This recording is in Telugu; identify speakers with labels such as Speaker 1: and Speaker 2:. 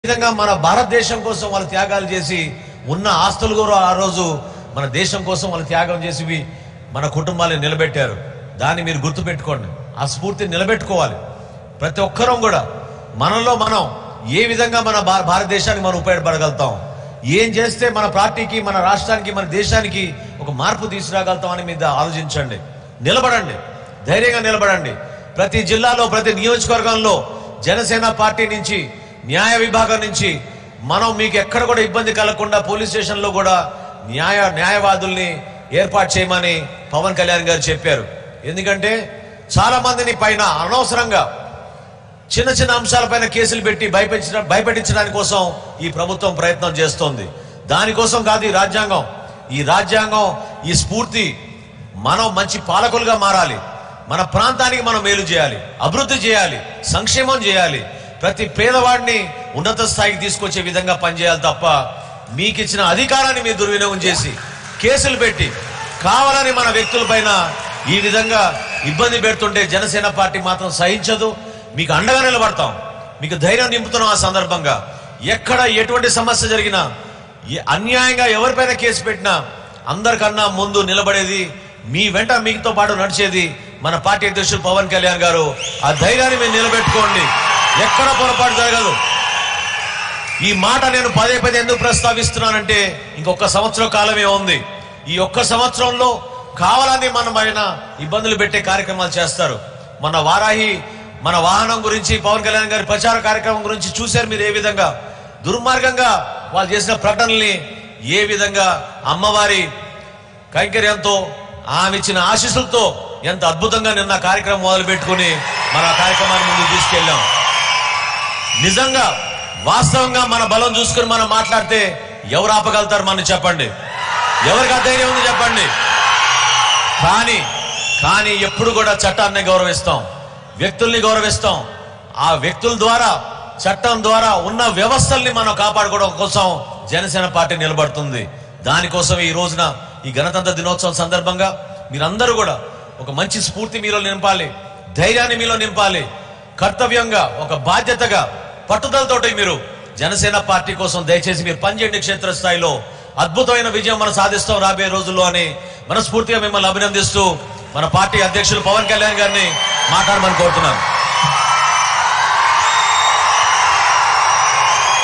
Speaker 1: విధంగా మన భారతదేశం కోసం వాళ్ళు త్యాగాలు చేసి ఉన్న ఆస్తులు కూడా ఆ రోజు మన దేశం కోసం వాళ్ళు త్యాగం చేసి మన కుటుంబాలను నిలబెట్టారు దాన్ని మీరు గుర్తుపెట్టుకోండి ఆ స్ఫూర్తిని నిలబెట్టుకోవాలి ప్రతి ఒక్కరం కూడా మనలో మనం ఏ విధంగా మన భా- భారతదేశానికి మనం ఉపయోగపడగలుగుతాం ఏం చేస్తే మన పార్టీకి మన రాష్ట్రానికి మన దేశానికి ఒక మార్పు తీసుకురాగలుగుతాం అని మీద ఆలోచించండి నిలబడండి ధైర్యంగా నిలబడండి ప్రతి జిల్లాలో ప్రతి నియోజకవర్గంలో జనసేన పార్టీ నుంచి న్యాయ విభాగం నుంచి మనం మీకు ఎక్కడ కూడా ఇబ్బంది కలగకుండా పోలీస్ స్టేషన్లో కూడా న్యాయ న్యాయవాదుల్ని ఏర్పాటు చేయమని పవన్ కళ్యాణ్ గారు చెప్పారు ఎందుకంటే చాలా మందిని పైన అనవసరంగా చిన్న చిన్న అంశాలపైన కేసులు పెట్టి భయపెట్టించడం భయపెట్టించడానికి కోసం ఈ ప్రభుత్వం ప్రయత్నం చేస్తోంది దానికోసం కాదు ఈ రాజ్యాంగం ఈ రాజ్యాంగం ఈ స్ఫూర్తి మనం మంచి పాలకులుగా మారాలి మన ప్రాంతానికి మనం మేలు చేయాలి అభివృద్ధి చేయాలి సంక్షేమం చేయాలి ప్రతి పేదవాడిని ఉన్నత స్థాయికి తీసుకొచ్చే విధంగా పనిచేయాలి తప్ప మీకు ఇచ్చిన అధికారాన్ని మీరు దుర్వినియోగం చేసి కేసులు పెట్టి కావాలని మన వ్యక్తులపైన ఈ విధంగా ఇబ్బంది పెడుతుంటే జనసేన పార్టీ మాత్రం సహించదు మీకు అండగా నిలబడతాం మీకు ధైర్యం నింపుతున్నాం ఆ సందర్భంగా ఎక్కడ ఎటువంటి సమస్య జరిగినా ఏ- అన్యాయంగా ఎవరిపైన కేసు పెట్టినా అందరికన్నా ముందు నిలబడేది మీ వెంట మీతో పాటు నడిచేది మన పార్టీ అధ్యక్షులు పవన్ కళ్యాణ్ గారు ఆ ధైర్యాన్ని మీరు నిలబెట్టుకోండి ఎక్కడ పొరపాటు జరగదు ఈ మాట నేను పదే పదే ఎందుకు ప్రస్తావిస్తున్నానంటే ఇంకొక సంవత్సరం కాలమే ఉంది ఈ ఒక్క సంవత్సరంలో కావాలని మనం ఆయన ఇబ్బందులు పెట్టే కార్యక్రమాలు చేస్తారు మన వారాహి మన వాహనం గురించి పవన్ కళ్యాణ్ గారి ప్రచార కార్యక్రమం గురించి చూశారు మీరు ఏ విధంగా దుర్మార్గంగా వాళ్ళు చేసిన ప్రకటనల్ని ఏ విధంగా అమ్మవారి కైంకర్యంతో ఆమె ఇచ్చిన ఆశీస్సులతో ఎంత అద్భుతంగా నిన్న కార్యక్రమం మొదలు పెట్టుకుని మన ఆ కార్యక్రమాన్ని ముందుకు తీసుకెళ్ళాం నిజంగా వాస్తవంగా మన బలం చూసుకుని మనం మాట్లాడితే ఎవరు ఆపగలుగుతారు మనం చెప్పండి ఎవరికి ఆ ధైర్యం ఉంది చెప్పండి కానీ కానీ ఎప్పుడు కూడా చట్టాన్ని గౌరవిస్తాం వ్యక్తుల్ని గౌరవిస్తాం ఆ వ్యక్తుల ద్వారా చట్టం ద్వారా ఉన్న వ్యవస్థల్ని మనం కాపాడుకోవడం కోసం జనసేన పార్టీ నిలబడుతుంది దానికోసం ఈ రోజున ఈ గణతంత్ర దినోత్సవం సందర్భంగా మీరందరూ కూడా ఒక మంచి స్ఫూర్తి మీలో నింపాలి ధైర్యాన్ని మీలో నింపాలి కర్తవ్యంగా ఒక బాధ్యతగా పట్టుదలతోటి మీరు జనసేన పార్టీ కోసం దయచేసి మీరు పనిచేయండి క్షేత్రస్థాయిలో అద్భుతమైన విజయం మనం సాధిస్తాం రాబోయే రోజుల్లో అని మనస్ఫూర్తిగా మిమ్మల్ని అభినందిస్తూ మన పార్టీ అధ్యక్షులు పవన్ కళ్యాణ్ గారిని మాట్లాడమని కోరుతున్నాను